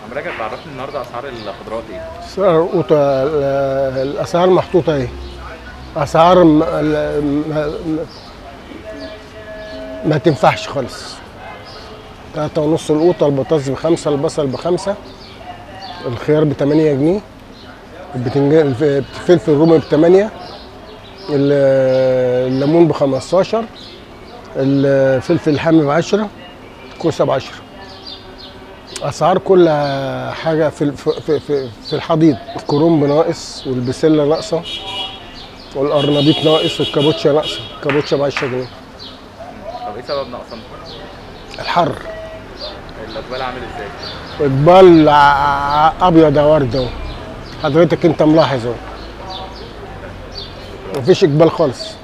عم راجع تعرفني النهارده اسعار الخضروات ايه؟ سعر القوطة ال- الأسعار محطوطة اهي أسعار م- ال- ما, ما تنفعش خالص تلاتة ونص القوطة البطاطس بخمسة البصل بخمسة الخيار بتمانية جنيه البتنجان الف- الفلفل الرومي بتمانية ال- الليمون بخمستاشر الفلفل الحامي بعشرة كوسة بعشرة اسعار كل حاجه في في في, في الحضيض الكرنب ناقص والبسله ناقصه والقرنبيط ناقص والكابوتشا ناقصه الكابوتشا ب 10 جنيه طب ايه سبب نقصان؟ الحر الاقبال عامل ازاي؟ اقبال ع- ابيض يا ورد اهو حضرتك انت ملاحظ اهو مفيش اقبال خالص